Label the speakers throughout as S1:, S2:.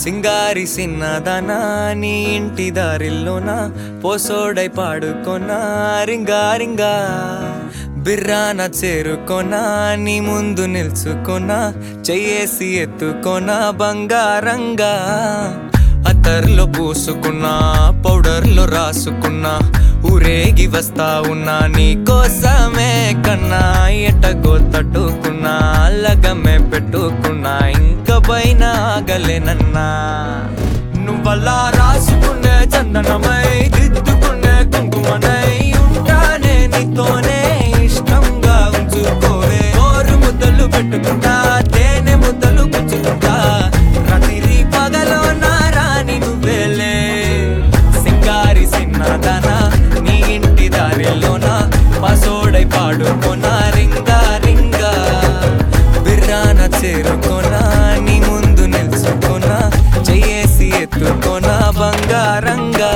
S1: సింగారి సిన్నదనా నీ ఇంటి దారిల్లోన పోసోడై పాడుకొనా రింగా రింగా బిర్రాన చేరుకొనా నీ ముందు నిల్చుకొనా చెయ్యేసి ఎత్తుకొనా బంగారంగా అత్తర్లో పూసుకున్నా పౌడర్లో రాసుకున్నా ఊరేగి వస్తా ఉన్నా నీ కోసమే కన్నా ఎటగో తట్టుకున్నా లగమే పెట్టుకున్నా ఇంక పైన ఆగలేనన్నా నువ్వలా రాసుకునే చందనమై దిద్దుకునే కుంకుమనై ఉంటానే నీతోనే ఇష్టంగా ఉంచుకోవే కోరు ముద్దలు పెట్టుకుంటా తేనె ముద్దలు గుచ్చుకుంటా రాత్రి పగలో నా రాణి నువ్వేలే సింగారి సిన్నదనా నీ ఇంటి దారిలోన పసోడై పాడుకోనా రింగా రింగా బిర్రాన చేరుకోనా నీ ముందు నిల్చుకోనా చెయ్యేసి ఎత్తుకోనా బంగారంగా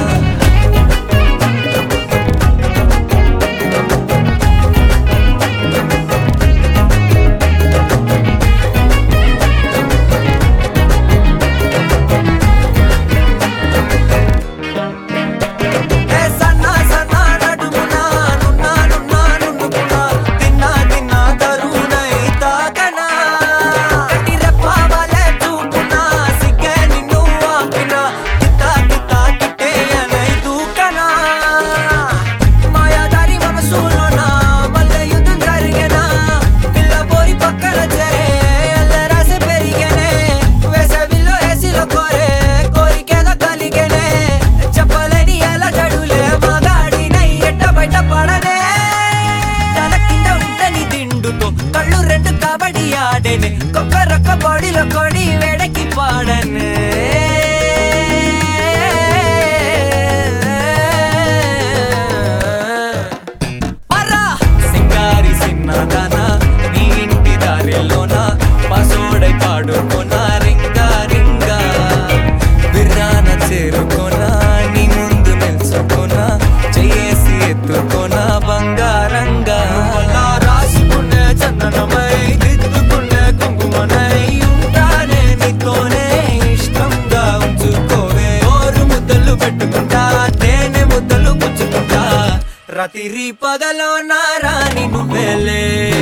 S1: ఏ సన్నా సన్నా నడుమునా నున్నా నున్నా నున్నుకున్నా తిన్నా తిన్నా కరుణై తాకనా కటి రెప్పవలే చూపునా సిగ్గే నిన్ను ఆపినా కితా కితా కిట్టేయనై దూకనా మాయాదారి మనసులోన మళ్ళీ యుద్ధం జరిగేనా పిల్ల పోరి పక్కన చేరే అల్లరాసే పెరిగేనే వేసవిలో ఏసీలో కోరే కోరికేదో కలిగేనే చెప్పలేని ఎలా జడులే మగాడినై ఎట్ట బయట పడనే తల కింద ఉంటని దిండుతో కళ్ళు రెండు కబడ్డీ ఆడేనే కొక్క రొక్క బాడీలో కొడి వేడకి పాడనే పరా సింగారి సిన్నదానా నీ ఇంటి దారిలోన పసోడై పాడుకోనా రింగా రింగా బిర్రాన చేరుకోనా నీ ముందు నిల్చుకోనా చెయ్యేసి ఎత్తుకోనా బంగారంగా అలా రాసుకునే చందనమై దిద్దుకునే కుంకుమనై ఉంటానే నీతోనే ఇష్టంగా ఉంచుకోవే ఓరు ముద్దలు పెట్టుకుంటా తేనె ముద్దలు గుచ్చుకుంటా రాత్రి పగలో నా రాణి నువ్వేలే